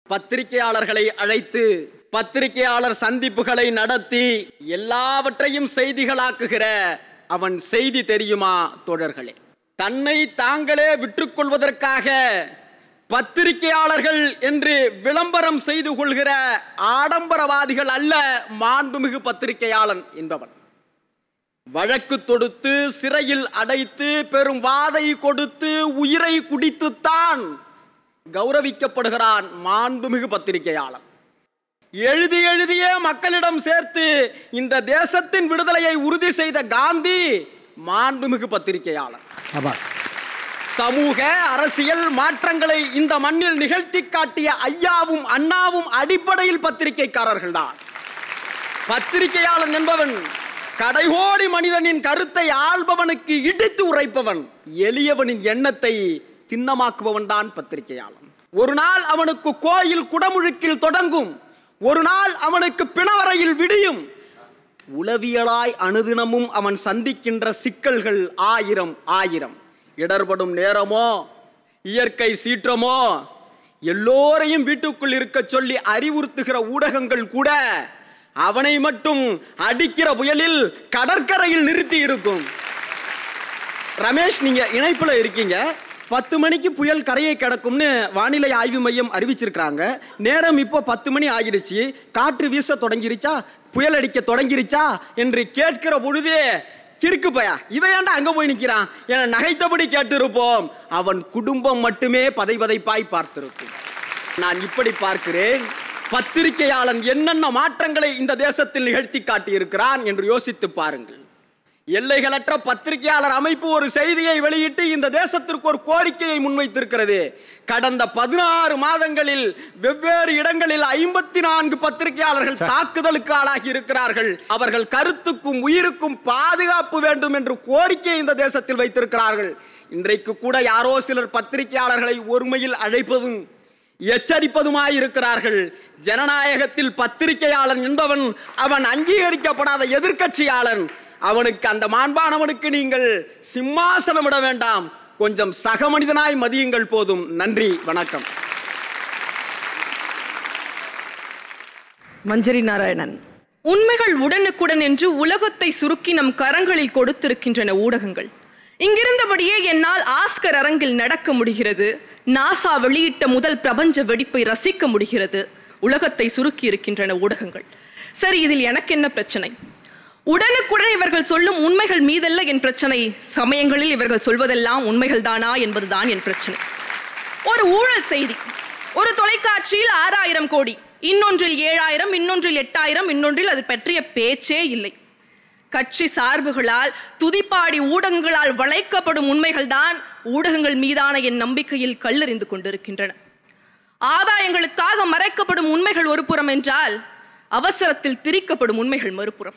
பத்திரிகையாளர்களை அழைத்து பத்திரிகையாளர் சந்திப்புகளை நடத்தி எல்லாவற்றையும் செய்திகளாக்குகிற அவன் செய்தி தெரியுமா தோழர்களே தன்னை தாங்களே விற்றுக்கொள்வதற்காக பத்திரிகையாளர்கள் என்று விளம்பரம் செய்து கொள்கிற ஆடம்பரவாதிகள் அல்ல மாண்புமிகு பத்திரிகையாளன் என்பவன் வழக்கு தொடுத்து சிறையில் அடைத்து பெரும் வாதை கொடுத்து உயிரை குடித்துத்தான் கௌரவிக்கப்படுகிறான் மாண்புமிகு பத்திரிகையாளன் எழுதி எழுதியே மக்களிடம் சேர்த்து இந்த தேசத்தின் விடுதலையை உறுதி செய்த காந்தி மாண்புமிகு பத்திரிகையாளர் ஆமா சமூக அரசியல் மாற்றங்களை இந்த மண்ணில் நிகழ்த்தி காட்டிய ஐயாவும் அண்ணாவும் அடிப்படையில் பத்திரிகைக்காரர்கள்தான் பத்திரிகையாளன் என்பவன் கடைகோடி மனிதனின் கருத்தை ஆள்பவனுக்கு இடித்து உரைப்பவன் எளியவனின் எண்ணத்தை திண்ணமாக்குபவன் தான் பத்திரிகையாளன் ஒரு நாள் அவனுக்கு கோயில் குடமுழுக்கில் தொடங்கும் ஒரு நாள் அவனுக்கு பிணவரையில் விடியும் உளவியலாய் அனுதினமும் அவன் சந்திக்கின்ற சிக்கல்கள் ஆயிரம் ஆயிரம் இடர்படும் நேரமோ இயற்கை சீற்றமோ எல்லோரையும் வீட்டுக்குள் இருக்க சொல்லி அறிவுறுத்துகிற ஊடகங்கள் கூட அவனை மட்டும் அடிக்கிற புயலில் கடற்கரையில் நிறுத்தி இருக்கும் ரமேஷ் நீங்க இணைப்புல இருக்கீங்க பத்து மணிக்கு புயல் கரையை கிடக்கும்னு வானிலை ஆய்வு மையம் அறிவிச்சிருக்காங்க நேரம் இப்போ பத்து மணி ஆகிடுச்சு காற்று வீச தொடங்கிருச்சா புயல் அடிக்க தொடங்கிருச்சா என்று கேட்கிற பொழுதே கிறுக்கு பயா இவன் ஏன்டா அங்க போய் நிக்கிறான் என நகைத்தபடி கேட்டிருப்போம் அவன் குடும்பம் மட்டுமே பதை பதைப்பாய் பார்த்திருக்கும் நான் இப்படி பார்க்கிறேன் பத்திரிகையாளன் என்னென்ன மாற்றங்களை இந்த தேசத்தில் நிகழ்த்தி காட்டியிருக்கிறான் என்று யோசித்து பாருங்கள் எல்லைகளற்ற பத்திரிகையாளர் அமைப்பு ஒரு செய்தியை வெளியிட்டு இந்த தேசத்திற்கு ஒரு கோரிக்கையை முன்வைத்திருக்கிறது கடந்த பதினாறு மாதங்களில் வெவ்வேறு இடங்களில் ஐம்பத்தி நான்கு பத்திரிகையாளர்கள் தாக்குதலுக்கு ஆளாகி இருக்கிறார்கள் அவர்கள் கருத்துக்கும் உயிருக்கும் பாதுகாப்பு வேண்டும் என்று கோரிக்கை இந்த தேசத்தில் வைத்திருக்கிறார்கள் இன்றைக்கு கூட யாரோ சிலர் பத்திரிகையாளர்களை ஒருமையில் அழைப்பதும் எச்சரிப்பதுமாய் இருக்கிறார்கள் ஜனநாயகத்தில் பத்திரிகையாளன் என்பவன் அவன் அங்கீகரிக்கப்படாத எதிர்க்கட்சியாளன் அவனுக்கு அந்த மாண்பானவனுக்கு நீங்கள் சிம்மாசனம் விட வேண்டாம் கொஞ்சம் சக மனிதனாய் மதியுங்கள் போதும் நன்றி வணக்கம் மஞ்சரி நாராயணன் உண்மைகள் உடனுக்குடன் என்று உலகத்தை சுருக்கி நம் கரங்களில் கொடுத்திருக்கின்றன ஊடகங்கள் இங்கிருந்தபடியே என்னால் ஆஸ்கர் அரங்கில் நடக்க முடிகிறது நாசா வெளியிட்ட முதல் பிரபஞ்ச வெடிப்பை ரசிக்க முடிகிறது உலகத்தை சுருக்கி இருக்கின்றன ஊடகங்கள் சரி இதில் எனக்கு என்ன பிரச்சனை உடனுக்குடன் இவர்கள் சொல்லும் உண்மைகள் மீதல்ல என் பிரச்சனை சமயங்களில் இவர்கள் சொல்வதெல்லாம் உண்மைகள் தானா என்பதுதான் என் பிரச்சனை ஒரு ஊழல் செய்தி ஒரு தொலைக்காட்சியில் ஆறாயிரம் கோடி இன்னொன்றில் ஏழாயிரம் இன்னொன்றில் எட்டாயிரம் இன்னொன்றில் அது பற்றிய பேச்சே இல்லை கட்சி சார்புகளால் துதிப்பாடி ஊடகங்களால் வளைக்கப்படும் உண்மைகள்தான் ஊடகங்கள் மீதான என் நம்பிக்கையில் கல்லெறிந்து கொண்டிருக்கின்றன ஆதாயங்களுக்காக மறைக்கப்படும் உண்மைகள் ஒரு புறம் என்றால் அவசரத்தில் திரிக்கப்படும் உண்மைகள் மறுபுறம்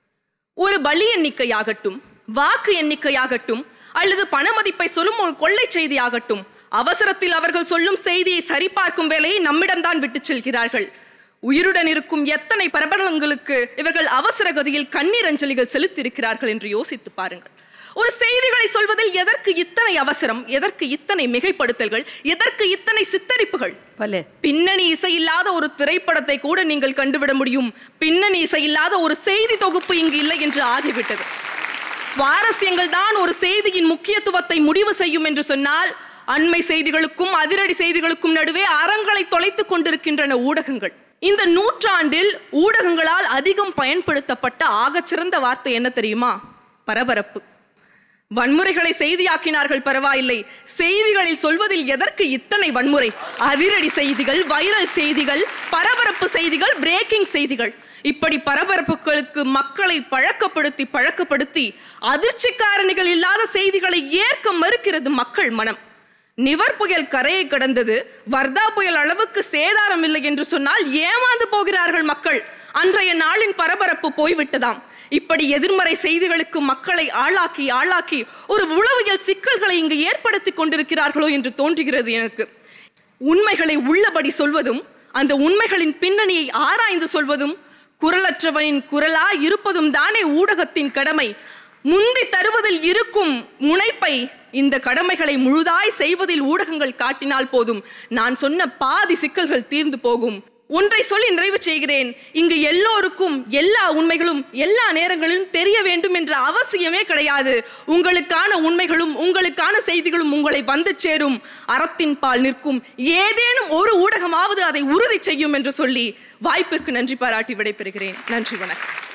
ஒரு பலி எண்ணிக்கையாகட்டும் வாக்கு எண்ணிக்கையாகட்டும் அல்லது பண மதிப்பை சொல்லும் ஒரு கொள்ளை செய்தியாகட்டும் அவசரத்தில் அவர்கள் சொல்லும் செய்தியை சரிபார்க்கும் வேலையை நம்மிடம்தான் விட்டுச் செல்கிறார்கள் உயிருடன் இருக்கும் எத்தனை பிரபலங்களுக்கு இவர்கள் அவசர கதியில் கண்ணீர் அஞ்சலிகள் செலுத்தியிருக்கிறார்கள் என்று யோசித்து பாருங்கள் ஒரு செய்திகளை சொல்வதில் எதற்கு இத்தனை அவசரம் எதற்கு இத்தனை மிகைப்படுத்தல்கள் எதற்கு இத்தனை சித்தரிப்புகள் பலே பின்னணி இசை இல்லாத ஒரு திரைப்படத்தை கூட நீங்கள் கண்டுவிட முடியும் பின்னணி இசை இல்லாத ஒரு செய்தி தொகுப்பு இங்கு இல்லை என்று ஆகிவிட்டது சுவாரஸ்யங்கள் தான் ஒரு செய்தியின் முக்கியத்துவத்தை முடிவு செய்யும் என்று சொன்னால் அண்மை செய்திகளுக்கும் அதிரடி செய்திகளுக்கும் நடுவே அறங்களை தொலைத்துக் கொண்டிருக்கின்றன ஊடகங்கள் இந்த நூற்றாண்டில் ஊடகங்களால் அதிகம் பயன்படுத்தப்பட்ட ஆகச்சிறந்த வார்த்தை என்ன தெரியுமா பரபரப்பு வன்முறைகளை செய்தியாக்கினார்கள் பரவாயில்லை செய்திகளில் சொல்வதில் எதற்கு இத்தனை வன்முறை அதிரடி செய்திகள் வைரல் செய்திகள் பரபரப்பு செய்திகள் பிரேக்கிங் செய்திகள் இப்படி பரபரப்புகளுக்கு மக்களை பழக்கப்படுத்தி பழக்கப்படுத்தி அதிர்ச்சி காரணிகள் இல்லாத செய்திகளை ஏற்க மறுக்கிறது மக்கள் மனம் நிவர் புயல் கரையை கடந்தது வர்தா புயல் அளவுக்கு சேதாரம் இல்லை என்று சொன்னால் ஏமாந்து போகிறார்கள் மக்கள் அன்றைய நாளின் பரபரப்பு போய்விட்டதாம் இப்படி எதிர்மறை செய்திகளுக்கு மக்களை ஆளாக்கி ஆளாக்கி ஒரு உளவியல் சிக்கல்களை இங்கு ஏற்படுத்தி கொண்டிருக்கிறார்களோ என்று தோன்றுகிறது எனக்கு உண்மைகளை உள்ளபடி சொல்வதும் அந்த உண்மைகளின் பின்னணியை ஆராய்ந்து சொல்வதும் குரலற்றவனின் குரலா இருப்பதும் தானே ஊடகத்தின் கடமை முந்தி தருவதில் இருக்கும் முனைப்பை இந்த கடமைகளை முழுதாய் செய்வதில் ஊடகங்கள் காட்டினால் போதும் நான் சொன்ன பாதி சிக்கல்கள் தீர்ந்து போகும் ஒன்றை சொல்லி நிறைவு செய்கிறேன் இங்கு எல்லோருக்கும் எல்லா உண்மைகளும் எல்லா நேரங்களிலும் தெரிய வேண்டும் என்ற அவசியமே கிடையாது உங்களுக்கான உண்மைகளும் உங்களுக்கான செய்திகளும் உங்களை வந்து சேரும் அறத்தின் பால் நிற்கும் ஏதேனும் ஒரு ஊடகமாவது அதை உறுதி செய்யும் என்று சொல்லி வாய்ப்பிற்கு நன்றி பாராட்டி விடைபெறுகிறேன் நன்றி வணக்கம்